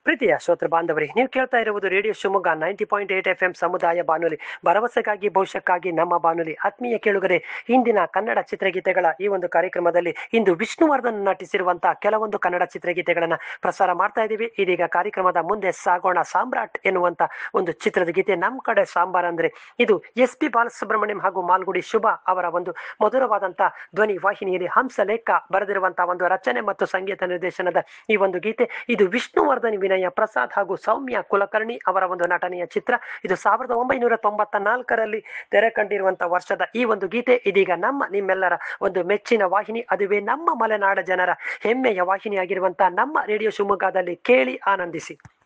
ಪ್ರೀತಿಯ ಶ್ರೋತೃ ಬಾಂಧವರೇ ನೀವು ಕೇಳ್ತಾ ಇರುವುದು radio Shivamogga ninety point eight F M ಸಮುದಾಯ ಬಾನುಲಿ ಭರವಸೆಗಾಗಿ ಭವಿಷ್ಯಕ್ಕಾಗಿ ನಮ್ಮ ಬಾನುಲಿ ಆತ್ಮೀಯ ಕೇಳುಗರೆ ಇಂದಿನ ಕನ್ನಡ ಚಿತ್ರಗೀತೆಗಳ ಈ ಒಂದು ಕಾರ್ಯಕ್ರಮದಲ್ಲಿ ಇಂದು ವಿಷ್ಣುವರ್ಧನ್ ನಟಿಸಿರುವಂತಹ ಕೆಲವೊಂದು ಕನ್ನಡ ಚಿತ್ರಗೀತೆಗಳನ್ನ ಪ್ರಸಾರ ಮಾಡ್ತಾ ಇದ್ದೀವಿ ಇದೀಗ ಕಾರ್ಯಕ್ರಮದ ಮುಂದೆ ಸಾಗೋಣ ಸಾಮ್ರಾಟ್ ಎನ್ನುವಂತ ಒಂದು ಚಿತ್ರದ ಗೀತೆ ನಮ್ಮ ಕಡೆ ಸಾಂಬಾರ್ ಅಂದ್ರೆ ಇದು ಎಸ್ ಪಿ ಬಾಲಸುಬ್ರಹ್ಮಣ್ಯಂ ಹಾಗೂ ಮಾಲ್ಗುಡಿ ಶುಭ ಅವರ ಒಂದು ಮಧುರವಾದಂತಹ ಧ್ವನಿ ವಾಹಿನಿಯಲ್ಲಿ ಹಂಸಲೇಖ ಬರೆದಿರುವಂತಹ ಒಂದು ರಚನೆ ಮತ್ತು ಸಂಗೀತ ನಿರ್ದೇಶನದ ಈ ಒಂದು ಗೀತೆ ಇದು ವಿಷ್ಣುವರ್ಧನ್ ವಿನಯ ಪ್ರಸಾದ್ ಹಾಗೂ ಸೌಮ್ಯ ಕುಲಕರ್ಣಿ ಅವರ ಒಂದು ನಟನೆಯ ಚಿತ್ರ ಇದು ಸಾವಿರದ ಒಂಬೈನೂರ ತೊಂಬತ್ತ ನಾಲ್ಕರಲ್ಲಿ ತೆರೆ ಕಂಡಿರುವಂತಹ ವರ್ಷದ ಈ ಒಂದು ಗೀತೆ ಇದೀಗ ನಮ್ಮ ನಿಮ್ಮೆಲ್ಲರ ಒಂದು ಮೆಚ್ಚಿನ ವಾಹಿನಿ ಅದುವೇ ನಮ್ಮ ಮಲೆನಾಡ ಜನರ ಹೆಮ್ಮೆಯ ವಾಹಿನಿಯಾಗಿರುವಂತಹ ನಮ್ಮ ರೇಡಿಯೋ ಶಿವಮೊಗ್ಗದಲ್ಲಿ ಕೇಳಿ ಆನಂದಿಸಿ